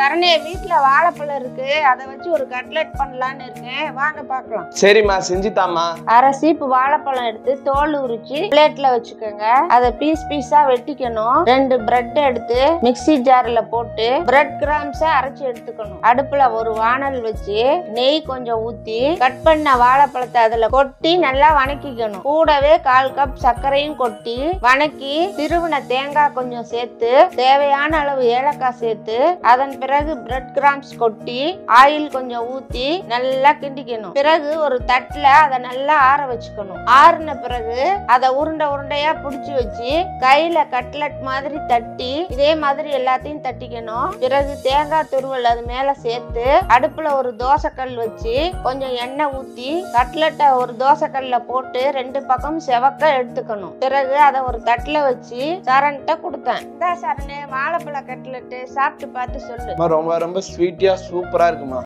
சரணே வீட்ல வாழைப்பழம் இருக்கு அதை வச்சு ஒரு கட்லெட் பண்ணலான்னு இருக்கேன் வாங்க பார்க்கலாம் சரிம்மா செஞ்சுதாம்மா அரை சீப்பு வாழைப்பழம் எடுத்து தோல் உரிச்சு பிளேட்ல வச்சுக்கோங்க அதை பீஸ் பீஸா வெட்டிக்கணும் ரெண்டு பிரெட் எடுத்து மிக்ஸி ஜார்ல போட்டு பிரெட் கிராம்ஸ அரைச்சு எடுத்துக்கணும் அடுப்புல ஒரு வானல் வச்சு நெய் கொஞ்சம் ஊத்தி கட் பண்ண வாழைப்பழத்தை அதுல கொட்டி நல்லா வணக்கிக்கணும் கூடவே கால் கப் சர்க்கரையும் கொட்டி வணக்கி திருவின தேங்காய் கொஞ்சம் சேர்த்து தேவையான அளவு ஏலக்காய் சேர்த்து அதன் பிறகு பிரெட் கிராம்ஸ் கொட்டி ஆயில் கொஞ்சம் ஊத்தி நல்லா கிண்டிக்கணும் பிறகு ஒரு தட்டுல அதை நல்லா ஆற வச்சுக்கணும் ஆறுன பிறகு அதை உருண்டை உருண்டையா புடிச்சு வச்சு கையில கட்லெட் மாதிரி தட்டி இதே மாதிரி எல்லாத்தையும் தட்டிக்கணும் பிறகு தேங்காய் துருவல் அது மேல சேர்த்து அடுப்புல ஒரு தோசைக்கல் வச்சு கொஞ்சம் எண்ணெய் ஊத்தி கட்லெட்டை ஒரு தோசைக்கல்ல போட்டு ரெண்டு பக்கம் செவக்க எடுத்துக்கணும் பிறகு அதை ஒரு தட்டுல வச்சு சரண்கிட்ட கொடுத்தேன் இந்த சரணே வாழைப்பழ கட்லெட்டு சாப்பிட்டு பார்த்து சொல்லு அம்மா, ரொம்ப ரொம்ப ஸ்வீட்டியா சூப்பரா இருக்குமா